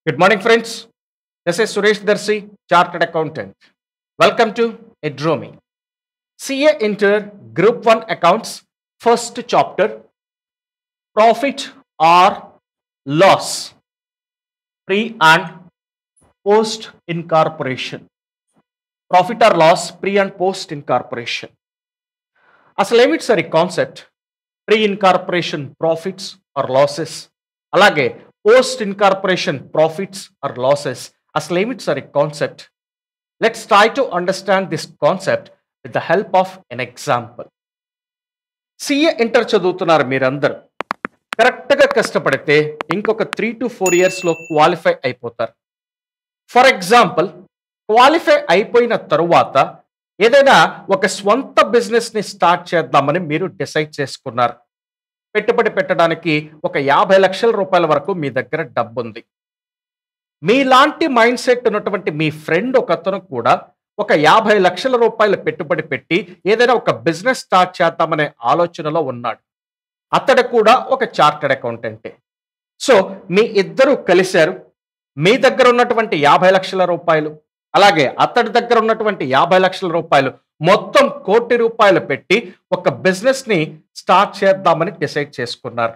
Good morning, friends. This is Suresh Darsi, Chartered Accountant. Welcome to Edromi. CA Inter Group 1 Accounts, first chapter Profit or Loss, Pre and Post Incorporation. Profit or Loss, Pre and Post Incorporation. అసలు ఏమిటి sir ఈ concept pre incorporation profits or losses అలాగే post incorporation profits or losses అసలు ఏమిటి sir ఈ concept let's try to understand this concept with the help of an example CA inter చదువుతున్నారు మీరందరూ కరెక్ట్గా కష్టపడితే ఇంకొక త్రీ టు ఫోర్ ఇయర్స్లో క్వాలిఫై అయిపోతారు ఫర్ ఎగ్జాంపుల్ క్వాలిఫై అయిపోయిన తరువాత ఏదైనా ఒక స్వంత బిజినెస్ ని స్టార్ట్ చేద్దామని మీరు డిసైడ్ చేసుకున్నారు పెట్టుబడి పెట్టడానికి ఒక యాభై లక్షల రూపాయల వరకు మీ దగ్గర డబ్బు ఉంది మీలాంటి మైండ్ సెట్ ఉన్నటువంటి మీ ఫ్రెండ్ ఒకతను కూడా ఒక యాభై లక్షల రూపాయలు పెట్టుబడి పెట్టి ఏదైనా ఒక బిజినెస్ స్టార్ట్ చేద్దామనే ఆలోచనలో ఉన్నాడు అతడు కూడా ఒక చార్టెడ్ అకౌంటెంటే సో మీ ఇద్దరు కలిశారు మీ దగ్గర ఉన్నటువంటి యాభై లక్షల రూపాయలు అలాగే అతడి దగ్గర ఉన్నటువంటి యాభై లక్షల రూపాయలు మొత్తం కోటి రూపాయలు పెట్టి ఒక బిజినెస్ ని స్టార్ట్ చేద్దామని డిసైడ్ చేసుకున్నారు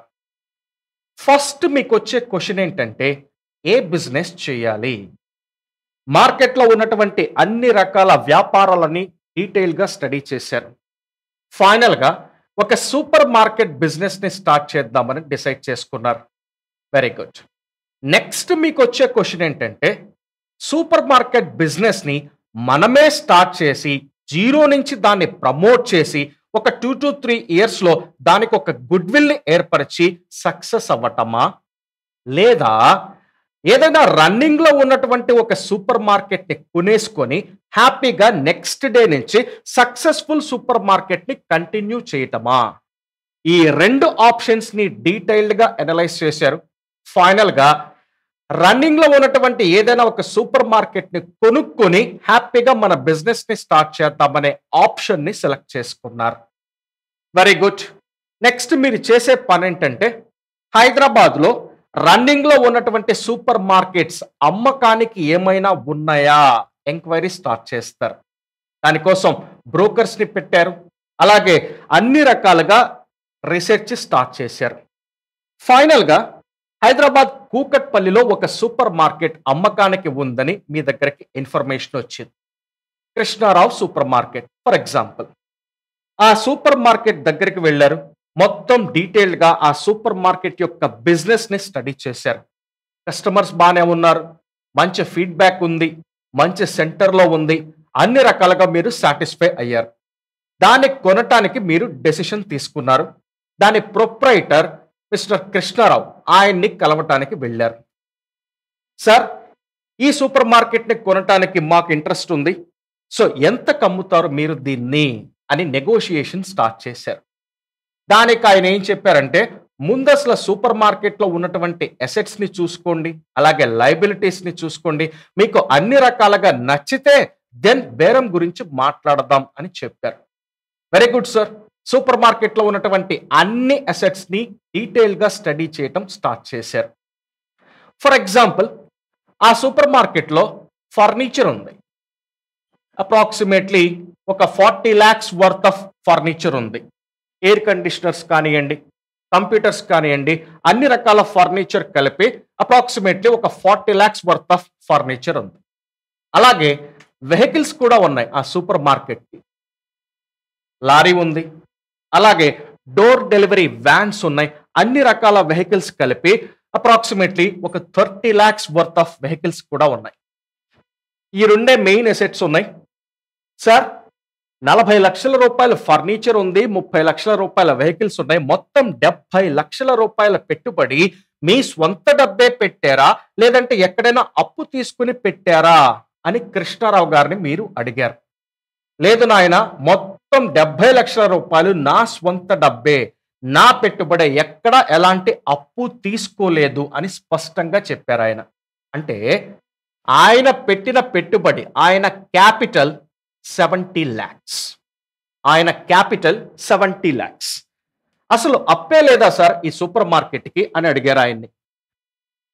ఫస్ట్ మీకు వచ్చే క్వశ్చన్ ఏంటంటే ఏ బిజినెస్ చేయాలి మార్కెట్లో ఉన్నటువంటి అన్ని రకాల వ్యాపారాలని డీటెయిల్గా స్టడీ చేశారు ఫైనల్గా ఒక సూపర్ మార్కెట్ బిజినెస్ ని స్టార్ట్ చేద్దామని డిసైడ్ చేసుకున్నారు వెరీ గుడ్ నెక్స్ట్ మీకు వచ్చే క్వశ్చన్ ఏంటంటే సూపర్ మార్కెట్ బిజినెస్ని మనమే స్టార్ట్ చేసి జీరో నుంచి దాన్ని ప్రమోట్ చేసి ఒక టూ టు త్రీ ఇయర్స్లో దానికి ఒక గుడ్ విల్ని ఏర్పరిచి సక్సెస్ అవ్వటమా లేదా ఏదైనా రన్నింగ్లో ఉన్నటువంటి ఒక సూపర్ మార్కెట్ని కొనేసుకొని హ్యాపీగా నెక్స్ట్ డే నుంచి సక్సెస్ఫుల్ సూపర్ మార్కెట్ని కంటిన్యూ చేయటమా ఈ రెండు ఆప్షన్స్ని డీటెయిల్డ్గా అనలైజ్ చేశారు ఫైనల్గా రన్నింగ్ లో ఉన్నటువంటి ఏదైనా ఒక సూపర్ మార్కెట్ ని కొనుక్కొని హ్యాపీగా మన బిజినెస్ ని స్టార్ట్ చేద్దామనే ఆప్షన్ ని సెలెక్ట్ చేసుకున్నారు వెరీ గుడ్ నెక్స్ట్ మీరు చేసే పని ఏంటంటే హైదరాబాద్ లో రన్నింగ్ లో ఉన్నటువంటి సూపర్ మార్కెట్స్ అమ్మకానికి ఏమైనా ఉన్నాయా ఎంక్వైరీ స్టార్ట్ చేస్తారు దానికోసం బ్రోకర్స్ ని పెట్టారు అలాగే అన్ని రకాలుగా రీసెర్చ్ స్టార్ట్ చేశారు ఫైనల్గా హైదరాబాద్ కూకట్పల్లిలో ఒక సూపర్ మార్కెట్ అమ్మకానికి ఉందని మీ దగ్గరికి ఇన్ఫర్మేషన్ వచ్చింది Krishnarao super market for example ఆ సూపర్ మార్కెట్ దగ్గరికి వెళ్ళారు మొత్తం డీటెయిల్డ్గా ఆ సూపర్ మార్కెట్ యొక్క బిజినెస్ని స్టడీ చేశారు కస్టమర్స్ బాగానే ఉన్నారు మంచి ఫీడ్బ్యాక్ ఉంది మంచి సెంటర్లో ఉంది అన్ని రకాలుగా మీరు సాటిస్ఫై అయ్యారు దాన్ని కొనటానికి మీరు డెసిషన్ తీసుకున్నారు దాని ప్రొప్రైటర్ మిస్టర్ కృష్ణారావు ఆయన్ని కలవటానికి వెళ్ళారు సార్ ఈ సూపర్ మార్కెట్ని కొనటానికి మాకు ఇంట్రెస్ట్ ఉంది సో ఎంత కమ్ముతారు మీరు దీన్ని అని నెగోషియేషన్ స్టార్ట్ చేశారు దానికి ఆయన ఏం చెప్పారంటే ముందు అసలు సూపర్ మార్కెట్లో ఉన్నటువంటి అసెట్స్ని చూసుకోండి అలాగే లైబిలిటీస్ని చూసుకోండి మీకు అన్ని రకాలుగా నచ్చితే దెన్ బేరం గురించి మాట్లాడదాం అని చెప్పారు వెరీ గుడ్ సార్ సూపర్ మార్కెట్లో ఉన్నటువంటి అన్ని అసెట్స్ని డీటెయిల్గా స్టడీ చేయటం స్టార్ట్ చేశారు ఫర్ ఎగ్జాంపుల్ ఆ సూపర్ మార్కెట్లో ఫర్నిచర్ ఉంది అప్రాక్సిమేట్లీ ఒక forty lakhs worth of furniture ఉంది ఎయిర్ కండిషనర్స్ కానివ్వండి కంప్యూటర్స్ కానివ్వండి అన్ని రకాల ఫర్నిచర్ కలిపి అప్రాక్సిమేట్లీ ఒక forty lakhs worth of furniture ఉంది అలాగే వెహికల్స్ కూడా ఉన్నాయి ఆ సూపర్ మార్కెట్కి లారీ ఉంది అలాగే డోర్ డెలివరీ వ్యాన్స్ ఉన్నాయి అన్ని రకాల వెహికల్స్ కలిపి అప్రాక్సిమేట్లీ ఒక thirty lakhs worth of vehicles కూడా ఉన్నాయి ఈ రెండే మెయిన్ ఎసెట్స్ ఉన్నాయి సార్ నలభై లక్షల రూపాయల ఫర్నిచర్ ఉంది ముప్పై లక్షల రూపాయల వెహికల్స్ ఉన్నాయి మొత్తం డెబ్బై లక్షల రూపాయల పెట్టుబడి మీ స్వంత డబ్బే పెట్టారా లేదంటే ఎక్కడైనా అప్పు తీసుకుని పెట్టారా అని కృష్ణారావు గారిని మీరు అడిగారు లేదు నాయన మొత్తం డెబ్బై లక్షల రూపాయలు నా స్వంత డబ్బే నా పెట్టుబడి ఎక్కడ ఎలాంటి అప్పు తీసుకోలేదు అని స్పష్టంగా చెప్పారు ఆయన అంటే ఆయన పెట్టిన పెట్టుబడి ఆయన క్యాపిటల్ సెవెంటీ ల్యాక్స్ ఆయన క్యాపిటల్ సెవెంటీ ల్యాక్స్ అసలు అప్పే లేదా సార్ ఈ సూపర్ మార్కెట్కి అని అడిగారు ఆయన్ని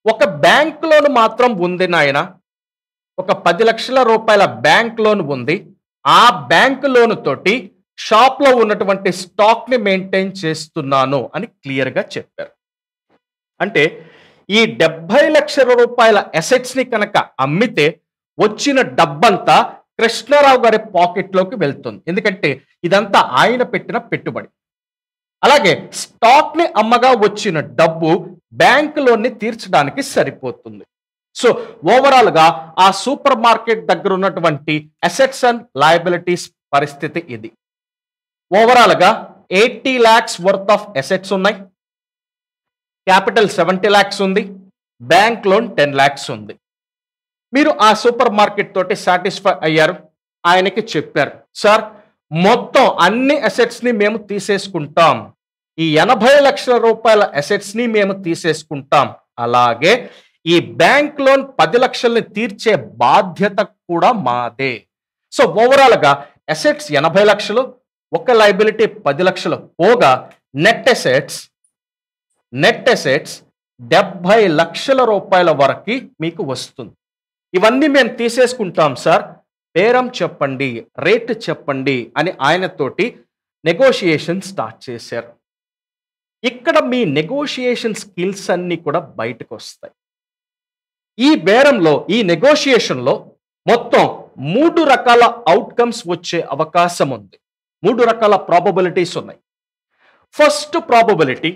ఒక బ్యాంక్ లోన్ మాత్రం ఉంది నాయన ఒక పది లక్షల రూపాయల బ్యాంక్ లోన్ ఉంది ఆ బ్యాంక్ లోన్ తోటి షాప్ లో ఉన్నటువంటి స్టాక్ ని మెయింటైన్ చేస్తున్నాను అని క్లియర్ గా చెప్పారు అంటే ఈ డెబ్బై లక్షల రూపాయల అసెట్స్ ని కనుక అమ్మితే వచ్చిన డబ్బంతా కృష్ణారావు గారి పాకెట్ లోకి వెళ్తుంది ఎందుకంటే ఇదంతా ఆయన పెట్టిన పెట్టుబడి అలాగే స్టాక్ ని అమ్మగా వచ్చిన డబ్బు బ్యాంక్ లోన్ని తీర్చడానికి సరిపోతుంది సో ఓవరాల్ గా ఆ సూపర్ మార్కెట్ దగ్గర ఉన్నటువంటి అసెట్స్ అండ్ లయబిలిటీస్ పరిస్థితి ఇది ఓవరాల్ గా eighty lakhs worth of assets ఉన్నాయి క్యాపిటల్ సెవెంటీ ల్యాక్స్ ఉంది బ్యాంక్ లోన్ టెన్ ల్యాక్స్ ఉంది మీరు ఆ సూపర్ మార్కెట్ తోటి సాటిస్ఫై అయ్యారు ఆయనకి చెప్పారు సార్ మొత్తం అన్ని అసెట్స్ ని మేము తీసేసుకుంటాం ఈ ఎనభై లక్షల రూపాయల అసెట్స్ ని మేము తీసేసుకుంటాం అలాగే ఈ బ్యాంక్ లోన్ పది లక్షల్ని తీర్చే బాధ్యత కూడా మాదే సో ఓవరాల్ గా అసెట్స్ ఎనభై లక్షలు ఒక లైబిలిటీ పది లక్షలు పోగా నెట్ అసెట్స్ నెట్ అసెట్స్ డెబ్బై లక్షల రూపాయల వరకు మీకు వస్తుంది ఇవన్నీ మేము తీసేసుకుంటాం సార్ బేరం చెప్పండి రేట్ చెప్పండి అని ఆయనతోటి నెగోషియేషన్ స్టార్ట్ చేశారు ఇక్కడ మీ నెగోషియేషన్ స్కిల్స్ అన్నీ కూడా బయటకు వస్తాయి ఈ బేరంలో ఈ నెగోషియేషన్లో మొత్తం మూడు రకాల అవుట్కమ్స్ వచ్చే అవకాశం ఉంది మూడు రకాల ప్రాబబిలిటీస్ ఉన్నాయి ఫస్ట్ ప్రాబబిలిటీ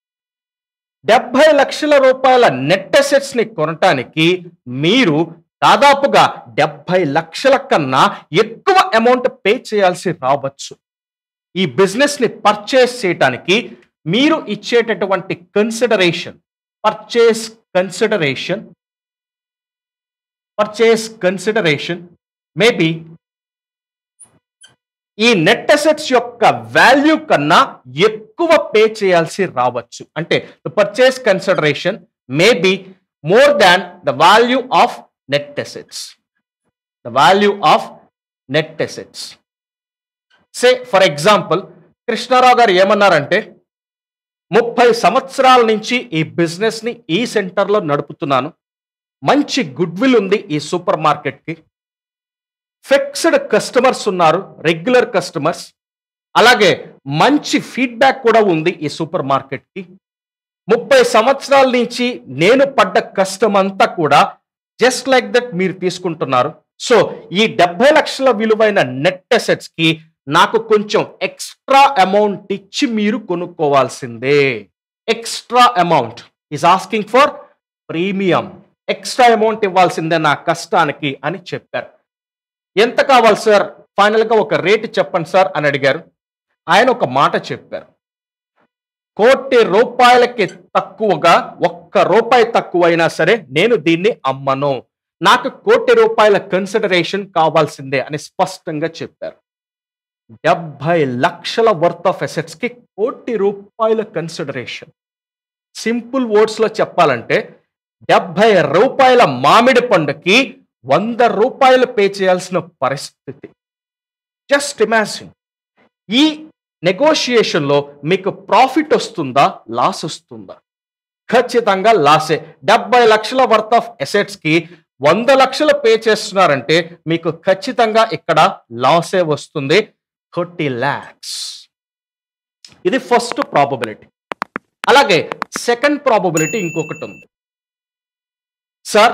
డెబ్బై లక్షల రూపాయల నెట్ అసెట్స్ ని కొనటానికి మీరు దాదాపుగా డెబ్బై లక్షల కన్నా ఎక్కువ అమౌంట్ పే చేయాల్సి రావచ్చు ఈ బిజినెస్ ని పర్చేస్ చేయటానికి మీరు ఇచ్చేటటువంటి consideration purchase consideration purchase consideration maybe ఈ నెట్ అసెట్స్ యొక్క వాల్యూ కన్నా ఎక్కువ పే చేయాల్సి రావచ్చు అంటే the purchase consideration may be more than the value of net assets the value of net assets say for example Krishnarao garu ఏమన్నారంటే ముప్పై సంవత్సరాల నుంచి ఈ బిజినెస్ ని ఈ సెంటర్లో నడుపుతున్నాను మంచి గుడ్ విల్ ఉంది ఈ సూపర్ మార్కెట్కి ఫిక్స్డ్ కస్టమర్స్ ఉన్నారు రెగ్యులర్ కస్టమర్స్ అలాగే మంచి ఫీడ్బ్యాక్ కూడా ఉంది ఈ సూపర్ మార్కెట్కి ముప్పై సంవత్సరాల నుంచి నేను పడ్డ కష్టం అంతా కూడా జస్ట్ లైక్ దట్ మీరు తీసుకుంటున్నారు సో ఈ డెబ్బై లక్షల విలువైన నెట్ అసెట్స్ కి నాకు కొంచెం ఎక్స్ట్రా అమౌంట్ ఇచ్చి మీరు కొనుక్కోవాల్సిందే extra amount is asking for premium extra amount ఇవ్వాల్సిందే నా కష్టానికి అని చెప్పారు ఎంత కావాలి సార్ ఫైనల్గా ఒక రేటు చెప్పండి సార్ అని అడిగారు ఆయన ఒక మాట చెప్పారు కోటి రూపాయలకి తక్కువగా ఒక్క రూపాయి తక్కువైనా సరే నేను దీన్ని అమ్మను నాకు కోటి రూపాయల కన్సిడరేషన్ కావాల్సిందే అని స్పష్టంగా చెప్పారు డెబ్బై లక్షల వర్త్ ఆఫ్ అసెట్స్ కి కోటి రూపాయల కన్సిడరేషన్ సింపుల్ వర్డ్స్ లో చెప్పాలంటే డెబ్బై రూపాయల మామిడి పండుకి వంద రూపాయలు పే చేయాల్సిన పరిస్థితి జస్ట్ ఇమాజిన్ ఈ నెగోషియేషన్లో మీకు ప్రాఫిట్ వస్తుందా లాస్ వస్తుందా ఖచ్చితంగా లాసే డెబ్బై లక్షల వర్త్ ఆఫ్ అసెట్స్ కి వంద లక్షలు పే చేస్తున్నారంటే మీకు ఖచ్చితంగా ఇక్కడ లాసే వస్తుంది థర్టీ ల్యాక్స్ ఇది ఫస్ట్ ప్రాబబిలిటీ అలాగే సెకండ్ ప్రాబబిలిటీ ఇంకొకటి ఉంది సార్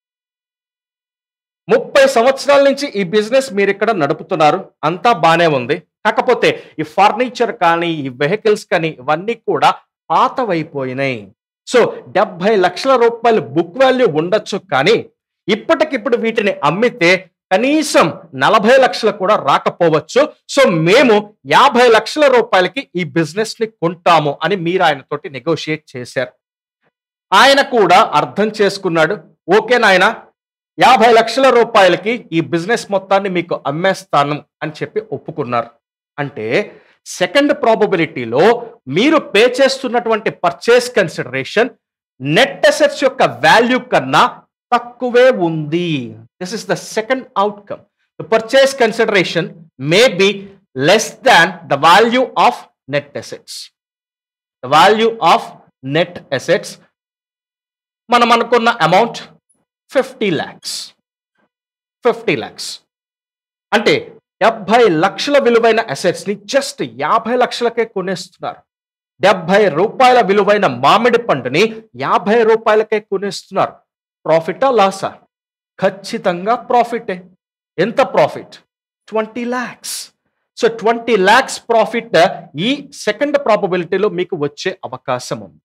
ముప్పై సంవత్సరాల నుంచి ఈ బిజినెస్ మీరు ఇక్కడ నడుపుతున్నారు అంతా బానే ఉంది కాకపోతే ఈ ఫర్నిచర్ కానీ ఈ వెహికల్స్ కానీ ఇవన్నీ కూడా పాతవైపోయినాయి సో డెబ్బై లక్షల రూపాయలు బుక్ వాల్యూ ఉండొచ్చు కానీ ఇప్పటికిప్పుడు వీటిని అమ్మితే కనీసం నలభై లక్షలు కూడా రాకపోవచ్చు సో మేము యాభై లక్షల రూపాయలకి ఈ బిజినెస్ ని కొంటాము అని మీరు ఆయనతోటి నెగోషియేట్ చేశారు ఆయన కూడా అర్థం చేసుకున్నాడు ఓకే నాయన యాభై లక్షల రూపాయలకి ఈ బిజినెస్ మొత్తాన్ని మీకు అమ్మేస్తాను అని చెప్పి ఒప్పుకున్నారు అంటే సెకండ్ ప్రాబబిలిటీలో మీరు పే చేస్తున్నటువంటి పర్చేస్ కన్సిడరేషన్ నెట్ అసెట్స్ యొక్క వాల్యూ కన్నా తక్కువే ఉంది this is the second outcome the purchase consideration may be less than the value of net assets the value of net assets మనం అనుకున్న amount fifty lakhs fifty lakhs అంటే డెబ్బై లక్షల విలువైన అసెట్స్ ని జస్ట్ యాభై లక్షలకే కొనేస్తున్నారు డెబ్బై రూపాయల విలువైన మామిడి పండుని యాభై రూపాయలకే కొనేస్తున్నారు ప్రాఫిటా లాసా ఖచ్చితంగా ప్రాఫిటే ఎంత profit twenty lakhs so twenty lakhs profit ఈ సెకండ్ ప్రాబబిలిటీలో మీకు వచ్చే అవకాశం ఉంది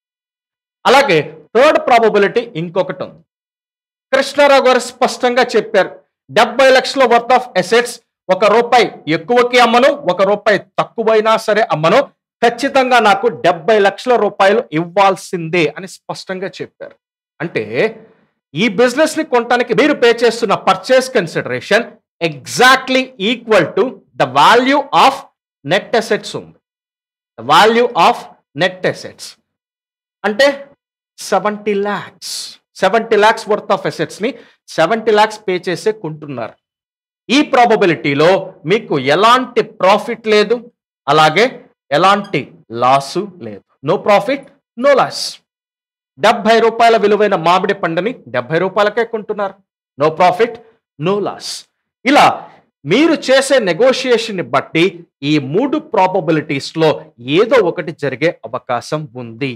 అలాగే థర్డ్ ప్రాబబిలిటీ ఇంకొకటి ఉంది కృష్ణారావు గారు స్పష్టంగా చెప్పారు డెబ్బై లక్షల వర్త్ ఆఫ్ అసెట్స్ ఒక రూపాయి ఎక్కువకి అమ్మను ఒక రూపాయి తక్కువైనా సరే అమ్మను ఖచ్చితంగా నాకు డెబ్బై లక్షల రూపాయలు ఇవ్వాల్సిందే అని స్పష్టంగా చెప్పారు అంటే ఈ బిజినెస్ ని కొనడానికి మీరు పే చేస్తున్న purchase consideration exactly equal to the value of net assets ఉంది the value of net assets అంటే seventy lakhs seventy lakhs worth of assets ని సెవెంటీ ల్యాక్స్ పే చేసే కొంటున్నారు ఈ ప్రాబబిలిటీలో మీకు ఎలాంటి ప్రాఫిట్ లేదు అలాగే ఎలాంటి లాసు లేదు నో ప్రాఫిట్ నో లాస్ డెబ్బై రూపాయల విలువైన మామిడి పండుని డెబ్బై రూపాయలకే కొంటున్నారు నో ప్రాఫిట్ నో లాస్ ఇలా మీరు చేసే నెగోషియేషన్ బట్టి ఈ మూడు ప్రాబబిలిటీస్ లో ఏదో ఒకటి జరిగే అవకాశం ఉంది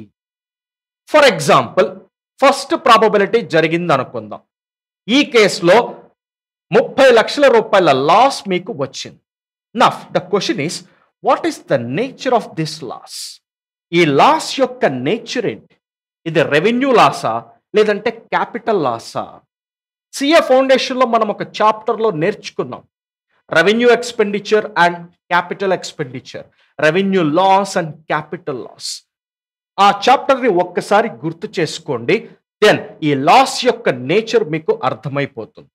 ఫర్ ఎగ్జాంపుల్ ఫస్ట్ ప్రాబబిలిటీ జరిగింది అనుకుందాం ఈ కేసులో ముప్పై లక్షల రూపాయల లాస్ మీకు వచ్చింది enough the question is what is the nature of this loss ఈ లాస్ యొక్క నేచర్ ఏంటి ఇది రెవెన్యూ లాసా లేదంటే క్యాపిటల్ లాసా సిఏ ఫౌండేషన్లో మనం ఒక చాప్టర్లో నేర్చుకున్నాం revenue expenditure and capital expenditure revenue loss and capital loss ఆ చాప్టర్ని ఒక్కసారి గుర్తు చేసుకోండి దెన్ ఈ లాస్ యొక్క నేచర్ మీకు అర్థమైపోతుంది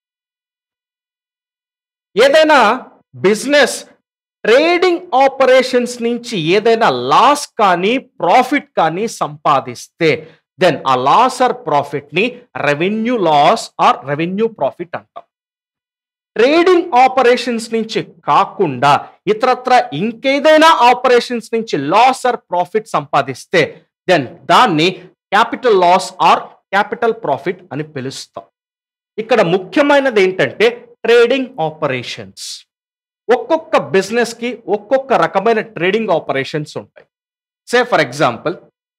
ఏదైనా బిజినెస్ ట్రేడింగ్ ఆపరేషన్స్ నుంచి ఏదైనా లాస్ కానీ ప్రాఫిట్ కానీ సంపాదిస్తే దెన్ ఆ లాస్ ఆర్ ప్రాఫిట్ ని revenue loss or revenue profit అంటాం ట్రేడింగ్ ఆపరేషన్స్ నుంచి కాకుండా ఇతరత్ర ఇంకేదైనా ఆపరేషన్స్ నుంచి లాస్ ఆర్ ప్రాఫిట్ సంపాదిస్తే దెన్ దాన్ని capital loss or capital profit అని పిలుస్తాం ఇక్కడ ముఖ్యమైనది ఏంటంటే ట్రేడింగ్ ఆపరేషన్స్ ఒక్కొక్క బిజినెస్ కి ఒక్కొక్క రకమైన ట్రేడింగ్ ఆపరేషన్స్ ఉంటాయి సే ఫర్ ఎగ్జాంపుల్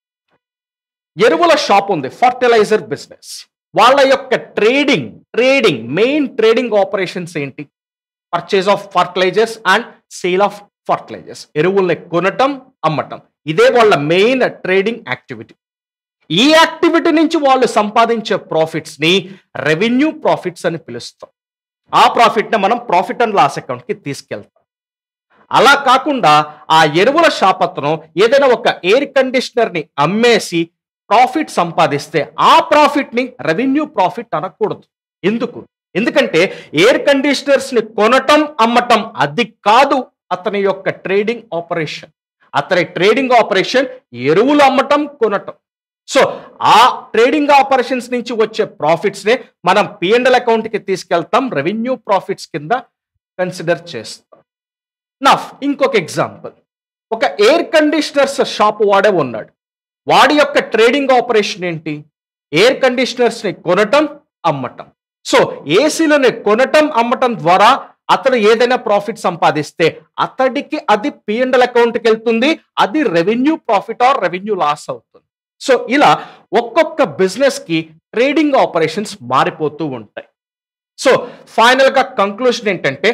ఎరువుల షాప్ ఉంది ఫర్టిలైజర్ బిజినెస్ వాళ్ళ యొక్క trading trading main trading operations ఏంటి purchase of fertilisers and sale of fertilisers ఎరువుల్ని కొనటం అమ్మటం ఇదే వాళ్ళ మెయిన్ ట్రేడింగ్ యాక్టివిటీ ఈ యాక్టివిటీ నుంచి వాళ్ళు సంపాదించే ప్రాఫిట్స్ ని రెవెన్యూ ప్రాఫిట్స్ అని పిలుస్తాం ఆ ప్రాఫిట్ ని మనం ప్రాఫిట్ అండ్ లాస్ అకౌంట్ కి తీసుకెళ్తాం అలా కాకుండా ఆ ఎరువుల షాప్ అతను ఏదైనా ఒక ఎయిర్ కండిషనర్ ని అమ్మేసి ప్రాఫిట్ సంపాదిస్తే ఆ ప్రాఫిట్ ని రెవెన్యూ ప్రాఫిట్ అనకూడదు ఎందుకు ఎందుకంటే ఎయిర్ కండిషనర్స్ ని కొనటం అమ్మటం అది కాదు అతని యొక్క ట్రేడింగ్ ఆపరేషన్ అతని ట్రేడింగ్ ఆపరేషన్ ఎరువులు అమ్మటం కొనటం సో ఆ ట్రేడింగ్ ఆపరేషన్స్ నుంచి వచ్చే ప్రాఫిట్స్ నే మనం పిఎండల్ అకౌంట్ కి తీసుకెళ్తాం రెవెన్యూ ప్రాఫిట్స్ కింద కన్సిడర్ చేస్తాం నఫ్ ఇంకొక ఎగ్జాంపుల్ ఒక ఎయిర్ కండిషనర్స్ షాప్ వాడే ఉన్నాడు వాడి యొక్క ట్రేడింగ్ ఆపరేషన్ ఏంటి ఎయిర్ కండిషనర్స్ ని కొనటం అమ్మటం సో ఏసీలని కొనటం అమ్మటం ద్వారా అతను ఏదైనా ప్రాఫిట్ సంపాదిస్తే అతడికి అది పిఎండల్ అకౌంట్కి వెళ్తుంది అది revenue profit or revenue loss అవుతుంది సో ఇలా ఒక్కొక్క బిజినెస్ కి ట్రేడింగ్ ఆపరేషన్స్ మారిపోతూ ఉంటాయి సో ఫైనల్ గా కంక్లూషన్ ఏంటంటే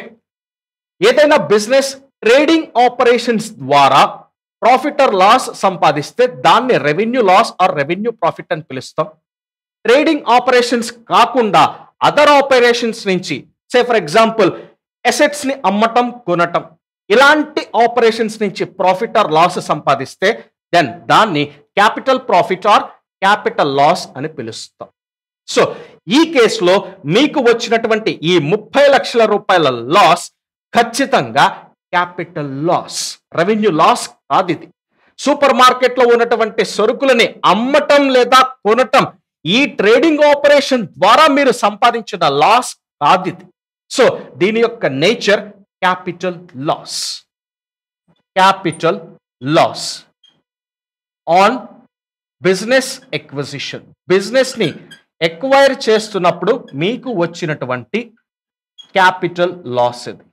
ఏదైనా బిజినెస్ ట్రేడింగ్ ఆపరేషన్స్ ద్వారా ప్రాఫిట్ ఆర్ లాస్ సంపాదిస్తే దాన్ని revenue loss or revenue profit అని పిలుస్తాం ట్రేడింగ్ ఆపరేషన్స్ కాకుండా అదర్ ఆపరేషన్స్ నుంచి సే ఫర్ ఎగ్జాంపుల్ అసెట్స్ ని అమ్మటం కొనటం ఇలాంటి ఆపరేషన్స్ నుంచి ప్రాఫిట్ ఆర్ లాస్ సంపాదిస్తే దెన్ దాన్ని capital profit or capital loss అని పిలుస్తాం సో ఈ కేసులో మీకు వచ్చినటువంటి ఈ ముప్పై లక్షల రూపాయల లాస్ ఖచ్చితంగా క్యాపిటల్ లాస్ రెవెన్యూ లాస్ కాదు ఇది సూపర్ మార్కెట్ లో ఉన్నటువంటి సరుకులని అమ్మటం లేదా కొనటం ఈ ట్రేడింగ్ ఆపరేషన్ ద్వారా మీరు సంపాదించిన లాస్ కాదు ఇది సో దీని యొక్క nature capital loss capital loss on business acquisition business ని ఎక్వైర్ చేస్తున్నప్పుడు మీకు వచ్చినటువంటి క్యాపిటల్ లాస్ ఇది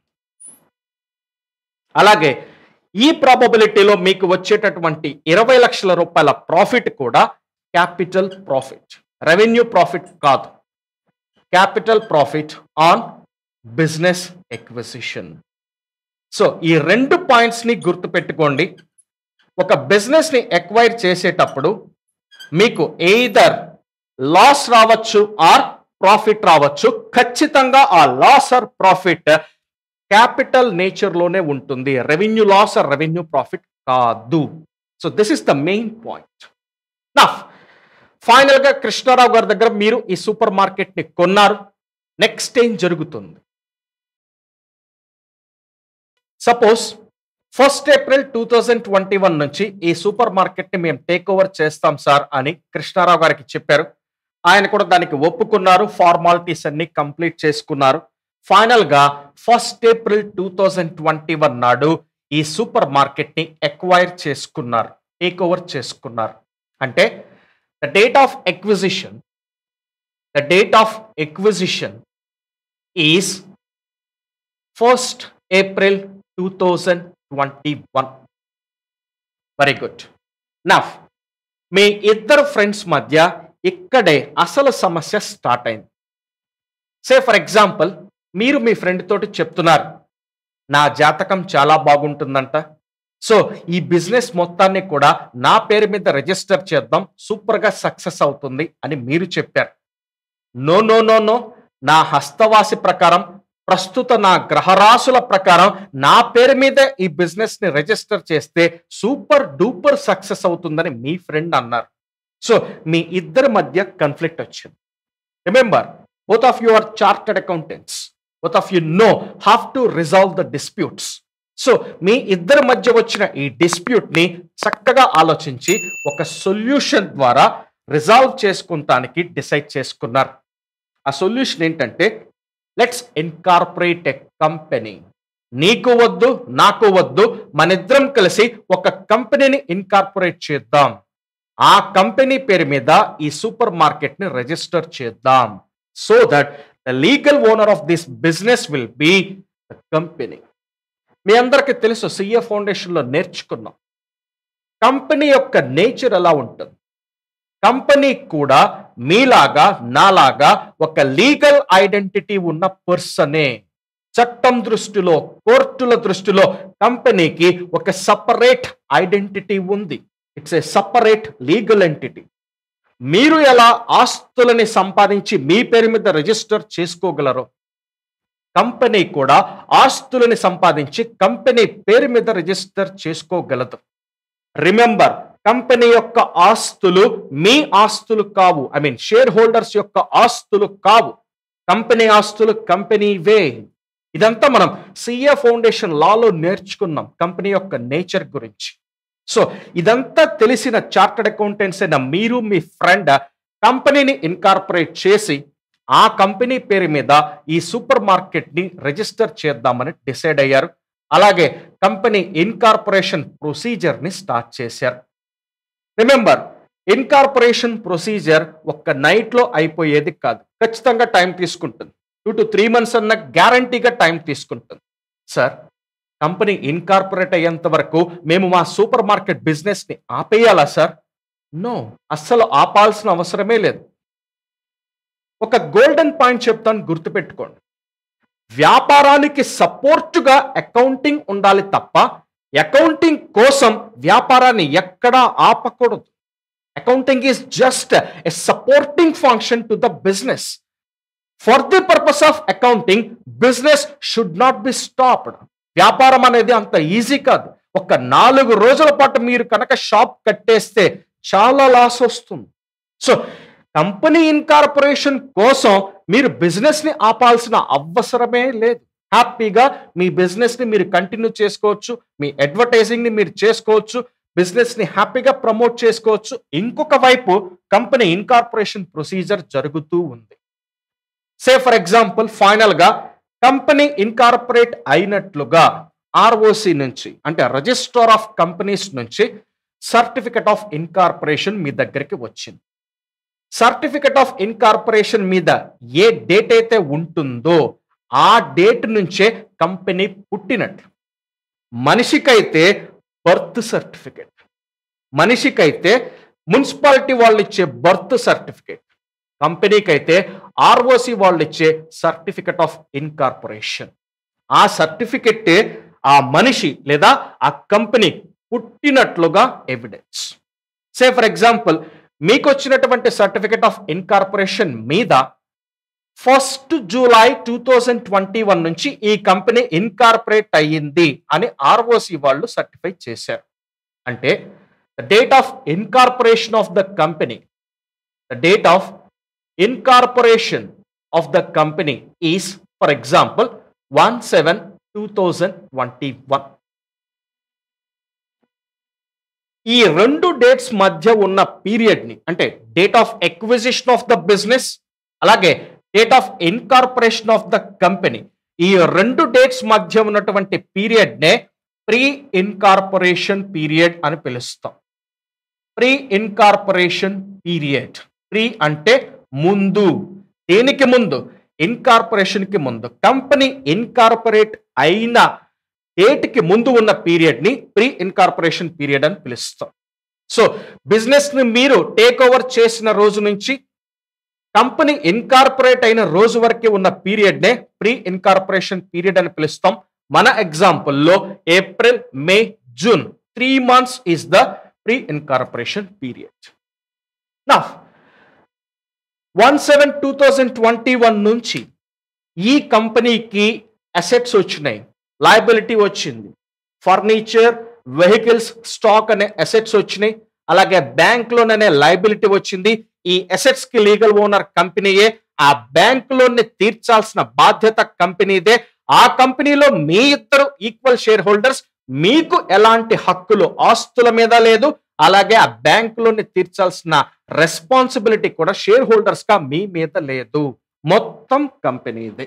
అలాగే ఈ ప్రాబబిలిటీలో మీకు వచ్చేటటువంటి ఇరవై లక్షల రూపాయల ప్రాఫిట్ కూడా క్యాపిటల్ ప్రాఫిట్ రెవెన్యూ ప్రాఫిట్ కాదు capital profit on business acquisition so ఈ రెండు పాయింట్స్ని గుర్తుపెట్టుకోండి ఒక బిజినెస్ని ఎక్వైర్ చేసేటప్పుడు మీకు ఎయిదర్ లాస్ రావచ్చు ఆర్ ప్రాఫిట్ రావచ్చు ఖచ్చితంగా ఆ లాస్ ఆర్ ప్రాఫిట్ క్యాపిటల్ నేచర్లోనే ఉంటుంది revenue loss or revenue profit కాదు so this is the main point నా ఫైనల్గా కృష్ణారావు గారి దగ్గర మీరు ఈ సూపర్ మార్కెట్ని కొన్నారు నెక్స్ట్ ఏం జరుగుతుంది suppose first April two thousand twenty one నుంచి ఈ సూపర్ మార్కెట్ని మేము టేక్ ఓవర్ చేస్తాం సార్ అని కృష్ణారావు గారికి చెప్పారు ఆయన కూడా దానికి ఒప్పుకున్నారు ఫార్మాలిటీస్ అన్ని కంప్లీట్ చేసుకున్నారు ఫైనల్ గా first April two thousand twenty one నాడు ఈ సూపర్ మార్కెట్ ని ఎక్వైర్ చేసుకున్నారు టేక్ ఓవర్ చేసుకున్నారు అంటే the date of acquisition the date of acquisition is first April two thousand twenty one very good enough మీ ఇద్దరు ఫ్రెండ్స్ మధ్య ఇక్కడే అసలు సమస్య స్టార్ట్ అయింది సే ఫర్ ఎగ్జాంపుల్ మీరు మీ ఫ్రెండ్ తోటి చెప్తున్నారు నా జాతకం చాలా బాగుంటుందంట సో ఈ బిజినెస్ మొత్తాన్ని కూడా నా పేరు మీద రిజిస్టర్ చేద్దాం సూపర్గా సక్సెస్ అవుతుంది అని మీరు చెప్పారు నో నో నో నో నా హస్తవాసి ప్రకారం ప్రస్తుత నా గ్రహరాశుల ప్రకారం నా పేరు మీద ఈ బిజినెస్ ని రిజిస్టర్ చేస్తే సూపర్ డూపర్ సక్సెస్ అవుతుందని మీ ఫ్రెండ్ అన్నారు సో మీ ఇద్దరి మధ్య కన్ఫ్లిక్ట్ వచ్చింది remember both of you are chartered accountants both of you know have to resolve the disputes so మీ ఇద్దరి మధ్య వచ్చిన ఈ డిస్ప్యూట్ ని చక్కగా ఆలోచించి ఒక సొల్యూషన్ ద్వారా రిజాల్వ్ చేసుకుంటానికి డిసైడ్ చేసుకున్నారు ఆ సొల్యూషన్ ఏంటంటే లెట్స్ ఇన్కార్పొరేట్ ఎ కంపెనీ నీకు వద్దు నాకు వద్దు మనిద్దరం కలిసి ఒక కంపెనీని ఇన్కార్పొరేట్ చేద్దాం ఆ కంపెనీ పేరు మీద ఈ సూపర్ మార్కెట్ ని రిజిస్టర్ చేద్దాం so that the legal owner of this business will be the company మీ అందరికీ తెలుసు సిఏ ఫౌండేషన్లో నేర్చుకున్నాం కంపెనీ యొక్క నేచర్ ఎలా ఉంటుంది కంపెనీ కూడా మీలాగా నాలాగా ఒక లీగల్ ఐడెంటిటీ ఉన్న పర్సనే చట్టం దృష్టిలో కోర్టుల దృష్టిలో కంపెనీకి ఒక సపరేట్ ఐడెంటిటీ ఉంది it's a separate legal entity మీరు ఎలా ఆస్తులని సంపాదించి మీ పేరు మీద రిజిస్టర్ చేసుకోగలరో కంపెనీ కూడా ఆస్తులని సంపాదించి కంపెనీ పేరు మీద రిజిస్టర్ చేసుకోగలదు రిమెంబర్ కంపెనీ యొక్క ఆస్తులు మీ ఆస్తులు కావు ఐ మీన్ షేర్ హోల్డర్స్ యొక్క ఆస్తులు కావు కంపెనీ ఆస్తులు కంపెనీవే ఇదంతా మనం సిఏ ఫౌండేషన్ లాలో నేర్చుకున్నాం కంపెనీ యొక్క నేచర్ గురించి సో ఇదంతా తెలిసిన చార్టెడ్ అకౌంటెంట్స్ అయిన మీరు మీ ఫ్రెండ్ కంపెనీని ఇన్కార్పొరేట్ చేసి ఆ కంపెనీ పేరు మీద ఈ సూపర్ మార్కెట్ ని రిజిస్టర్ చేద్దామని డిసైడ్ అయ్యారు అలాగే కంపెనీ ఇన్కార్పొరేషన్ ప్రొసీజర్ ని స్టార్ట్ చేశారు రిమెంబర్ ఇన్కార్పొరేషన్ ప్రొసీజర్ ఒక్క నైట్ లో అయిపోయేది కాదు ఖచ్చితంగా టైం తీసుకుంటుంది టూ టు త్రీ మంత్స్ అన్న గ్యారంటీగా టైం తీసుకుంటుంది సార్ కంపెనీ ఇన్కార్పొరేట్ అయ్యేంత వరకు మేము మా సూపర్ మార్కెట్ బిజినెస్ ని ఆపేయాలా సార్ నో అస్సలు ఆపాల్సిన అవసరమే లేదు ఒక గోల్డెన్ పాయింట్ చెప్తాను గుర్తుపెట్టుకోండి వ్యాపారానికి సపోర్టుగా అకౌంటింగ్ ఉండాలి తప్ప అకౌంటింగ్ కోసం వ్యాపారాన్ని ఎక్కడా ఆపకూడదు accounting is just a supporting function to the business for the purpose of accounting business should not be stopped వ్యాపారం అనేది అంత ఈజీ కాదు ఒక నాలుగు రోజుల పాటు మీరు కనుక షాప్ కట్టేస్తే చాలా లాస్ వస్తుంది సో కంపెనీ ఇన్కార్పొరేషన్ కోసం మీరు బిజినెస్ ని ఆపాల్సిన అవసరమే లేదు హ్యాపీగా మీ బిజినెస్ ని మీరు కంటిన్యూ చేసుకోవచ్చు మీ అడ్వర్టైజింగ్ ని మీరు చేసుకోవచ్చు బిజినెస్ ని హ్యాపీగా ప్రమోట్ చేసుకోవచ్చు ఇంకొక వైపు కంపెనీ ఇన్కార్పొరేషన్ ప్రొసీజర్ జరుగుతూ ఉంది సే ఫర్ ఎగ్జాంపుల్ ఫైనల్ గా కంపెనీ ఇన్కార్పొరేట్ అయినట్లుగా ఆర్ఓసి నుంచి అంటే రిజిస్టర్ ఆఫ్ కంపెనీస్ నుంచి సర్టిఫికెట్ ఆఫ్ ఇన్కార్పొరేషన్ మీ దగ్గరికి వచ్చింది సర్టిఫికెట్ ఆఫ్ ఇన్కార్పొరేషన్ మీద ఏ డేట్ అయితే ఉంటుందో ఆ డేట్ నుంచే కంపెనీ పుట్టినట్టు మనిషికైతే బర్త్ సర్టిఫికెట్ మనిషికైతే మున్సిపాలిటీ వాళ్ళు ఇచ్చే బర్త్ సర్టిఫికేట్ కంపెనీకి అయితే ఆర్ఓసి వాళ్ళు ఇచ్చే సర్టిఫికెట్ ఆఫ్ ఇన్కార్పొరేషన్ ఆ సర్టిఫికెట్ ఆ మనిషి లేదా ఆ కంపెనీ పుట్టినట్లుగా ఎవిడెన్స్ సే ఫర్ ఎగ్జాంపుల్ మీకు వచ్చినటువంటి సర్టిఫికెట్ ఆఫ్ ఇన్కార్పొరేషన్ మీద first July two thousand twenty one నుంచి ఈ కంపెనీ ఇన్కార్పొరేట్ అయ్యింది అని ఆర్ఓసి వాళ్ళు సర్టిఫై చేశారు అంటే the date of incorporation of the company the date of incorporation of the company is for example one seven two thousand twenty one ఈ రెండు dates మధ్య ఉన్న పీరియడ్ ని అంటే date of acquisition of the business అలాగే date of incorporation of the company ఈ రెండు dates మధ్య ఉన్నటువంటి పీరియడ్ నే ప్రీ ఇన్కార్పొరేషన్ పీరియడ్ అని పిలుస్తాం ప్రీ ఇన్కార్పొరేషన్ పీరియడ్ ప్రీ అంటే ముందు దేనికి ముందు ఇన్కార్పొరేషన్ కి ముందు కంపెనీ ఇన్కార్పొరేట్ అయిన డేట్ కి ముందు ఉన్న పీరియడ్ ని ప్రీ ఇన్కార్పొరేషన్ పీరియడ్ అని పిలుస్తాం సో బిజినెస్ ని మీరు టేక్ ఓవర్ చేసిన రోజు నుంచి కంపెనీ ఇన్కార్పొరేట్ అయిన రోజు వరకు ఉన్న పీరియడ్ నే ప్రీ ఇన్కార్పొరేషన్ పీరియడ్ అని పిలుస్తాం మన ఎగ్జాంపుల్లో April May June three months is the pre incorporation period నా one seven two thousand twenty one నుంచి ఈ కంపెనీకి అసెట్స్ వచ్చినాయి లయబిలిటీ వచ్చింది ఫర్నిచర్ వెహికల్స్ స్టాక్ అనే అసెట్స్ వచ్చినాయి అలాగే బ్యాంక్ లోన్ అనే లయబిలిటీ వచ్చింది ఈ అసెట్స్ కి లీగల్ ఓనర్ కంపెనీయే ఆ బ్యాంక్ లోన్ ని తీర్చాల్సిన బాధ్యత కంపెనీదే ఆ కంపెనీలో మీ ఇద్దరు ఈక్వల్ షేర్ హోల్డర్స్ మీకు ఎలాంటి హక్కులు ఆస్తుల మీద లేదు అలాగే ఆ బ్యాంక్ లోన్ ని తీర్చాల్సిన రెస్పాన్సిబిలిటీ కూడా షేర్ హోల్డర్స్ గా మీ మీద లేదు మొత్తం కంపెనీదే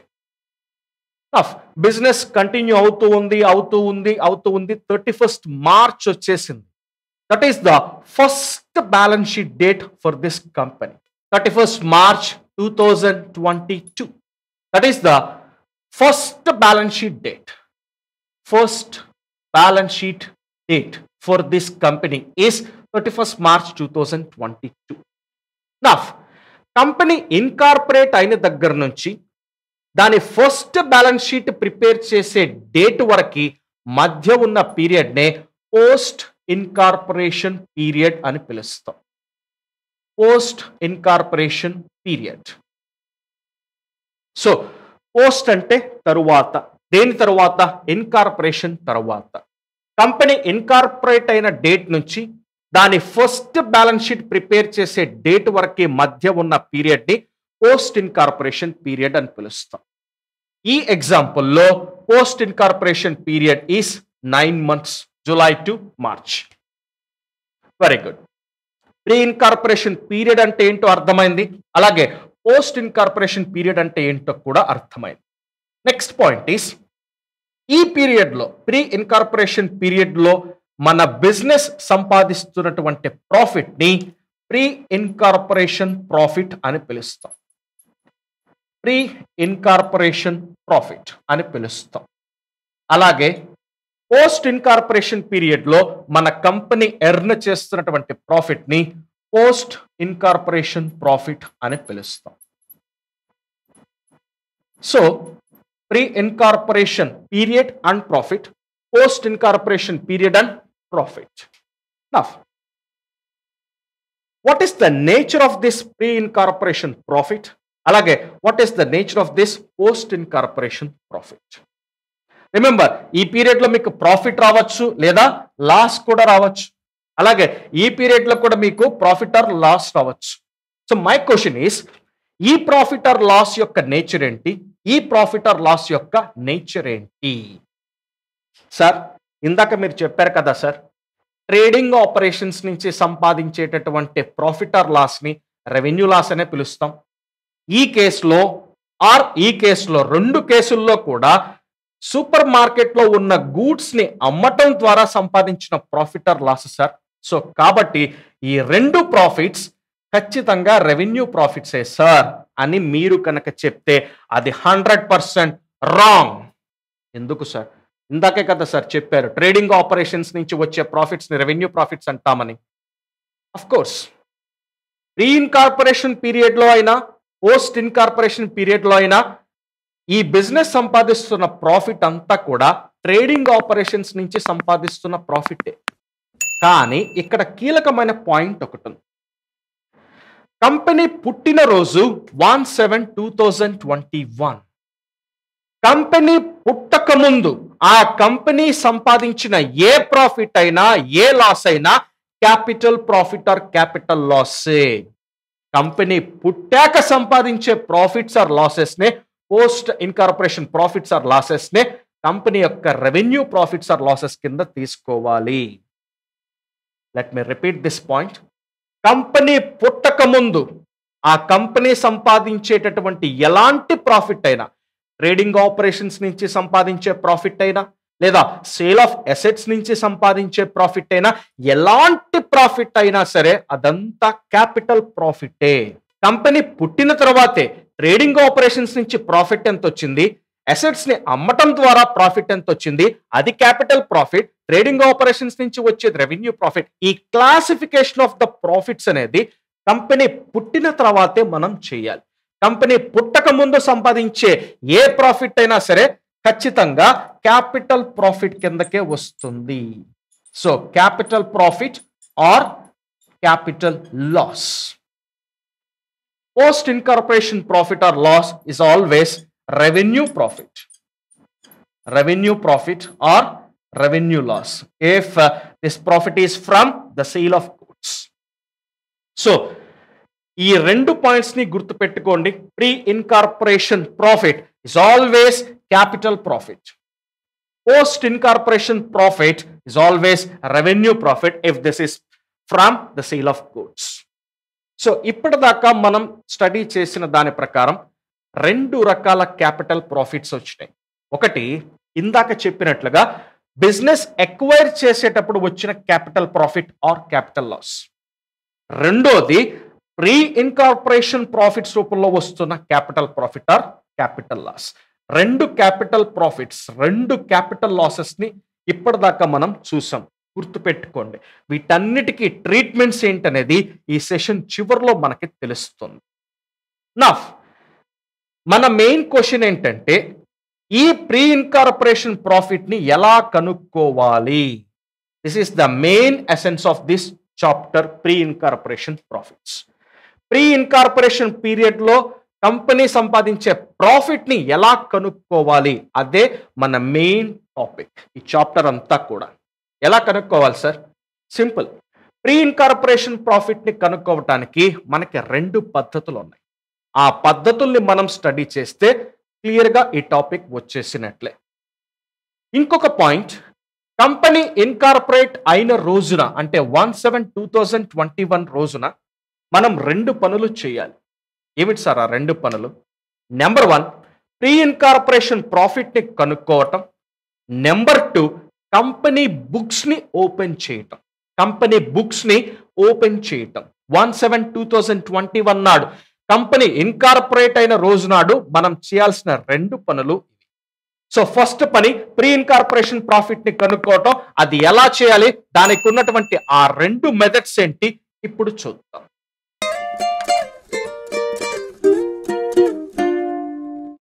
బిజినెస్ కంటిన్యూ అవుతూ ఉంది అవుతూ ఉంది అవుతూ ఉంది థర్టీ ఫస్ట్ మార్చ్ వచ్చేసింది that is the first balance sheet date for this company thirty first March two thousand twenty two that is the first balance sheet date first balance sheet date for this company is thirty first March two thousand twenty two నఫ్ company incorporate అయిన దగ్గర నుంచి దాని first balance sheet prepare చేసే date వరకు మధ్య ఉన్న పీరియడ్నే పోస్ట్ ఇన్కార్పొరేషన్ పీరియడ్ అని పిలుస్తాం post incorporation period so post అంటే తరువాత దేని తరువాత ఇన్కార్పొరేషన్ తరువాత కంపెనీ ఇన్కార్పొరేట్ అయిన డేట్ నుంచి దాని ఫస్ట్ బ్యాలెన్స్ షీట్ ప్రిపేర్ చేసే డేట్ వరకు మధ్య ఉన్న పీరియడ్ ని పోస్ట్ ఇన్కార్పొరేషన్ పీరియడ్ అని పిలుస్తాం ఈ ఎగ్జాంపుల్లో post incorporation period is nine months July to March very good pre incorporation period అంటే ఏంటో అర్థమైంది అలాగే పోస్ట్ ఇన్కార్పొరేషన్ పీరియడ్ అంటే ఏంటో కూడా అర్థమైంది నెక్స్ట్ పాయింట్ ఈస్ ఈ పీరియడ్లో ప్రీ ఇన్కార్పొరేషన్ పీరియడ్లో మన బిజినెస్ సంపాదిస్తున్నటువంటి ప్రాఫిట్ని ప్రీ ఇన్కార్పొరేషన్ ప్రాఫిట్ అని పిలుస్తాం ప్రీ ఇన్కార్పొరేషన్ ప్రాఫిట్ అని పిలుస్తాం అలాగే పోస్ట్ ఇన్కార్పొరేషన్ పీరియడ్లో మన కంపెనీ ఎర్న్ చేస్తున్నటువంటి ప్రాఫిట్ని పోస్ట్ ఇన్కార్పొరేషన్ ప్రాఫిట్ అని పిలుస్తాం so pre incorporation period and profit post incorporation period and profit what is the nature of this pre incorporation profit అలాగే what is the nature of this post incorporation profit remember ఈ period లో మీకు profit రావచ్చు లేదా loss కూడా రావచ్చు అలాగే ఈ పీరియడ్ లో కూడా మీకు ప్రాఫిట్ ఆర్ లాస్ రావచ్చు సో మై క్వశ్చన్ ఈస్ ఈ ప్రాఫిట్ ఆర్ లాస్ యొక్క నేచర్ ఏంటి ఈ ప్రాఫిట్ ఆర్ లాస్ యొక్క నేచర్ ఏంటి సార్ ఇందాక మీరు చెప్పారు కదా సార్ ట్రేడింగ్ ఆపరేషన్స్ నుంచి సంపాదించేటటువంటి ప్రాఫిట్ ఆర్ లాస్ని రెవెన్యూ లాస్ అనే పిలుస్తాం ఈ కేసులో ఆర్ ఈ కేసులో రెండు కేసుల్లో కూడా సూపర్ మార్కెట్లో ఉన్న గూడ్స్ ని అమ్మటం ద్వారా సంపాదించిన profit or loss sir so కాబట్టి ఈ రెండు ప్రాఫిట్స్ ఖచ్చితంగా రెవెన్యూ ప్రాఫిట్సే సార్ అని మీరు కనుక చెప్తే అది హండ్రెడ్ పర్సెంట్ రాంగ్ ఎందుకు సార్ ఇందాకే కదా సార్ చెప్పారు ట్రేడింగ్ ఆపరేషన్స్ నుంచి వచ్చే ప్రాఫిట్స్ని రెవెన్యూ ప్రాఫిట్స్ అంటామని అఫ్ కోర్స్ ప్రీ ఇన్కార్పొరేషన్ పీరియడ్లో అయినా పోస్ట్ ఇన్కార్పొరేషన్ పీరియడ్లో అయినా ఈ బిజినెస్ సంపాదిస్తున్న ప్రాఫిట్ అంతా కూడా ట్రేడింగ్ ఆపరేషన్స్ నుంచి సంపాదిస్తున్న ప్రాఫిటే కానీ ఇక్కడ కీలకమైన పాయింట్ ఒకటి ఉంది కంపెనీ పుట్టినరోజు one seven two thousand twenty one company పుట్టక ముందు ఆ కంపెనీ సంపాదించిన ఏ ప్రాఫిట్ అయినా ఏ లాస్ అయినా క్యాపిటల్ ప్రాఫిట్ ఆర్ క్యాపిటల్ లాసే కంపెనీ పుట్టాక సంపాదించే ప్రాఫిట్స్ ఆర్ లాసెస్ నే post incorporation profits or losses నే కంపెనీ యొక్క రెవెన్యూ ప్రాఫిట్స్ ఆర్ లాసెస్ కింద తీసుకోవాలి let me repeat this point company పుట్టక ముందు ఆ కంపెనీ సంపాదించేటటువంటి ఎలాంటి ప్రాఫిట్ అయినా ట్రేడింగ్ ఆపరేషన్స్ నుంచి సంపాదించే ప్రాఫిట్ అయినా లేదా సేల్ ఆఫ్ అసెట్స్ నుంచి సంపాదించే ప్రాఫిట్ అయినా ఎలాంటి ప్రాఫిట్ అయినా సరే అదంతా క్యాపిటల్ ప్రాఫిటే కంపెనీ పుట్టిన తర్వాతే ట్రేడింగ్ ఆపరేషన్స్ నుంచి ప్రాఫిట్ ఎంత వచ్చింది అసెట్స్ ని అమ్మటం ద్వారా ప్రాఫిట్ ఎంత వచ్చింది అది క్యాపిటల్ ప్రాఫిట్ ట్రేడింగ్ ఆపరేషన్స్ నుంచి వచ్చేది రెవెన్యూ ప్రాఫిట్ ఈ క్లాసిఫికేషన్ ఆఫ్ ద ప్రాఫిట్స్ అనేది కంపెనీ పుట్టిన తర్వాతే మనం చేయాలి కంపెనీ పుట్టక ముందు సంపాదించే ఏ ప్రాఫిట్ అయినా సరే ఖచ్చితంగా క్యాపిటల్ ప్రాఫిట్ కిందకే వస్తుంది so capital profit or capital loss post incorporation profit or loss is always revenue profit revenue profit or revenue loss if this profit is from the sale of goods so ఈ రెండు points ని గుర్తుపెట్టుకోండి pre incorporation profit is always capital profit post incorporation profit is always revenue profit if this is from the sale of goods so ఇప్పటిదాకా మనం study చేసిన దాని ప్రకారం రెండు రకాల క్యాపిటల్ ప్రాఫిట్స్ వచ్చినాయి ఒకటి ఇందాక చెప్పినట్లుగా బిజినెస్ ఎక్వైర్ చేసేటప్పుడు వచ్చిన capital profit or capital loss రెండోది ప్రీ ఇన్కార్పొరేషన్ ప్రాఫిట్స్ రూపంలో వస్తున్న capital profit or capital loss రెండు క్యాపిటల్ ప్రాఫిట్స్ రెండు క్యాపిటల్ లాసెస్ ని ఇప్పటిదాకా మనం చూసాం గుర్తుపెట్టుకోండి వీటన్నిటికీ ట్రీట్మెంట్స్ ఏంటనేది ఈ సెషన్ చివరిలో మనకి తెలుస్తుంది నా మన మెయిన్ క్వశ్చన్ ఏంటంటే ఈ ప్రీ ఇన్కార్పొరేషన్ ప్రాఫిట్ ని ఎలా కనుక్కోవాలి this is the main essence of this chapter pre incorporation profits pre incorporation period లో కంపెనీ సంపాదించే ప్రాఫిట్ ని ఎలా కనుక్కోవాలి అదే మన మెయిన్ టాపిక్ ఈ చాప్టర్ అంతా కూడా ఎలా కనుక్కోవాలి sir simple pre incorporation profit ని కనుక్కోవటానికి మనకి రెండు పద్ధతులు ఉన్నాయి ఆ పద్ధతుల్ని మనం స్టడీ చేస్తే క్లియర్గా ఈ టాపిక్ వచ్చేసినట్లే ఇంకొక పాయింట్ కంపెనీ ఇన్కార్పొరేట్ అయిన రోజున అంటే one seven two thousand twenty one రోజున మనం రెండు పనులు చేయాలి ఏమిటి సార్ ఆ రెండు పనులు నెంబర్ వన్ ప్రీ ఇన్కార్పొరేషన్ ప్రాఫిట్ని కనుక్కోవటం నెంబర్ టూ కంపెనీ బుక్స్ని ఓపెన్ చేయటం కంపెనీ బుక్స్ని ఓపెన్ చేయటం one seven two thousand twenty one నాడు కంపెనీ ఇన్కార్పొరేట్ అయిన రోజు నాడు మనం చేయాల్సిన రెండు పనులు సో ఫస్ట్ పని ప్రీ ఇన్కార్పొరేషన్ ప్రాఫిట్ ని కనుక్కోవటం అది ఎలా చేయాలి దానికి ఉన్నటువంటి ఆ రెండు మెథడ్స్ ఏంటి ఇప్పుడు చూద్దాం